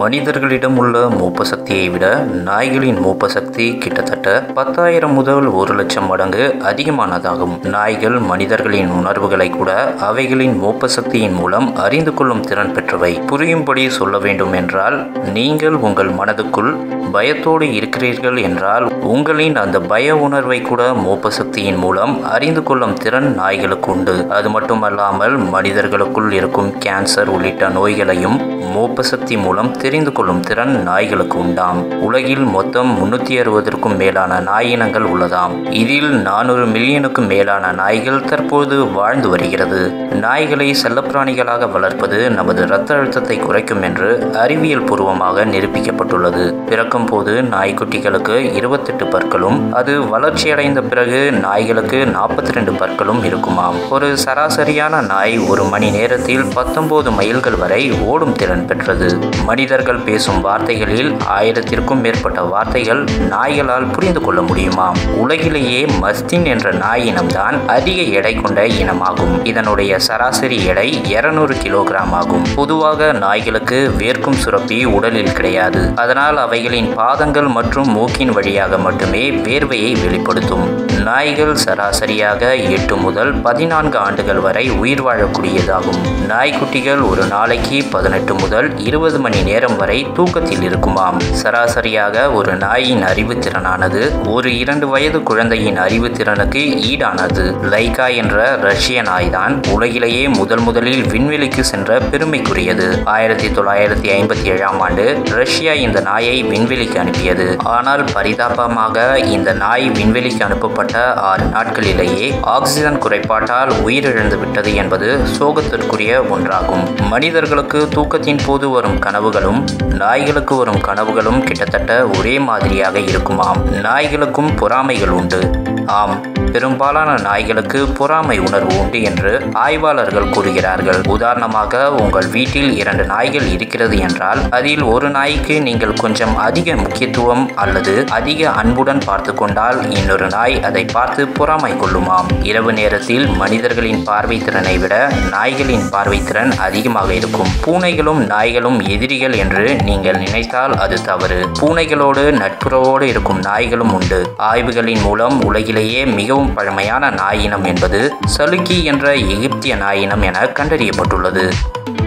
மனிதர்களிடம் உள்ள மோப்ப சக்தியை விட நாய்களின் மோப்ப சக்தி கிட்டத்தட்ட பத்தாயிரம் முதல் ஒரு லட்சம் மடங்கு அதிகமானதாகும் நாய்கள் மனிதர்களின் உணர்வுகளை கூட அவைகளின் மோப்ப சக்தியின் மூலம் அறிந்து கொள்ளும் திறன் பெற்றவை புரியும்படி சொல்ல வேண்டும் என்றால் நீங்கள் உங்கள் மனதுக்குள் பயத்தோடு இருக்கிறீர்கள் என்றால் உங்களின் அந்த பய உணர்வை கூட மோப்ப சக்தியின் மூலம் அறிந்து கொள்ளும் திறன் நாய்களுக்கு உண்டு அது மட்டுமல்லாமல் மனிதர்களுக்குள் இருக்கும் கேன்சர் உள்ளிட்ட நோய்களையும் மோப்ப சக்தி மூலம் தெரிந்து கொள்ளும் திறன் நாய்களுக்கு உண்டாம் உலகில் மொத்தம் முன்னூற்றி அறுபதற்கும் மேலான நாய் இனங்கள் உள்ளதாம் இதில் நானூறு மில்லியனுக்கும் மேலான நாய்கள் தற்போது வாழ்ந்து வருகிறது நாய்களை செல்லப்பிராணிகளாக வளர்ப்பது நமது இரத்த அழுத்தத்தை குறைக்கும் என்று அறிவியல் பூர்வமாக நிரூபிக்கப்பட்டுள்ளது பிறக்கும் போது நாய்க்குட்டிகளுக்கு இருபத்தெட்டு பற்களும் அது வளர்ச்சியடைந்த பிறகு நாய்களுக்கு நாற்பத்தி ரெண்டு பற்களும் இருக்குமாம் ஒரு சராசரியான நாய் ஒரு மணி நேரத்தில் பத்தொன்பது மைல்கள் வரை ஓடும் திறன் பெற்றது மனிதர்கள் பேசும் வார்த்தைகளில் ஆயிரத்திற்கும் மேற்பட்ட வார்த்தைகள் நாய்களால் புரிந்து கொள்ள முடியுமாம் உலகிலேயே மஸ்தின் என்ற நாய் இனம்தான் அதிக எடை கொண்ட இனமாகும் இதனுடைய சராசரி எடை இருநூறு கிலோகிராம் ஆகும் பொதுவாக நாய்களுக்கு வேர்க்கும் சுரப்பி உடலில் கிடையாது அதனால் அவைகளின் பாதங்கள் மற்றும் மூக்கின் வழியாக மட்டுமே வேர்வையை வெளிப்படுத்தும் நாய்கள் சராசரியாக எட்டு முதல் பதினான்கு ஆண்டுகள் வரை உயிர் வாழக்கூடியதாகும் நாய்க்குட்டிகள் ஒரு நாளைக்கு பதினெட்டு முதல் இருபது மணி நேரம் வரை தூக்கத்தில் இருக்குமாம் சராசரியாக ஒரு நாயின் அறிவுத்திறனானது ஒரு இரண்டு வயது குழந்தையின் அறிவுத்திறனுக்கு ஈடானது லைகா என்ற ரஷ்ய நாய்தான் உலகிலேயே முதல் முதலில் விண்வெளிக்கு சென்ற பெருமைக்குரியது ஆயிரத்தி தொள்ளாயிரத்தி ஐம்பத்தி ஏழாம் ஆண்டு ரஷ்யா இந்த நாயை விண்வெளிக்கு அனுப்பியது ஆனால் பரிதாபமாக இந்த நாய் விண்வெளிக்கு அனுப்பப்பட்ட ஆறு நாட்களிலேயே ஆக்சிஜன் குறைபாட்டால் உயிரிழந்து விட்டது என்பது சோகத்திற்குரிய ஒன்றாகும் மனிதர்களுக்கு தூக்கத்தின் போது வரும் கனவுகளும் நாய்களுக்கு வரும் கனவுகளும் கிட்டத்தட்ட ஒரே மாதிரியாக இருக்குமாம் நாய்களுக்கும் பொறாமைகள் உண்டு ஆம் பெரும்பாலான நாய்களுக்கு பொறாமை உணர்வு உண்டு என்று ஆய்வாளர்கள் கூறுகிறார்கள் உதாரணமாக உங்கள் வீட்டில் இரண்டு நாய்கள் இருக்கிறது என்றால் அதில் ஒரு நாய்க்கு நீங்கள் கொஞ்சம் அதிக முக்கியத்துவம் அல்லது அதிக அன்புடன் பார்த்து கொண்டால் இன்னொரு நாய் அதை பார்த்து பொறாமை கொள்ளுமாம் இரவு நேரத்தில் மனிதர்களின் பார்வை திறனை விட நாய்களின் பார்வை திறன் அதிகமாக இருக்கும் பூனைகளும் நாய்களும் எதிரிகள் என்று நீங்கள் நினைத்தால் அது தவறு பூனைகளோடு நட்புறவோடு இருக்கும் நாய்களும் உண்டு ஆய்வுகளின் மூலம் உலகிலேயே மிகவும் பழமையான நாயினம் என்பது சலுக்கி என்ற எகிப்திய நாயினம் என கண்டறியப்பட்டுள்ளது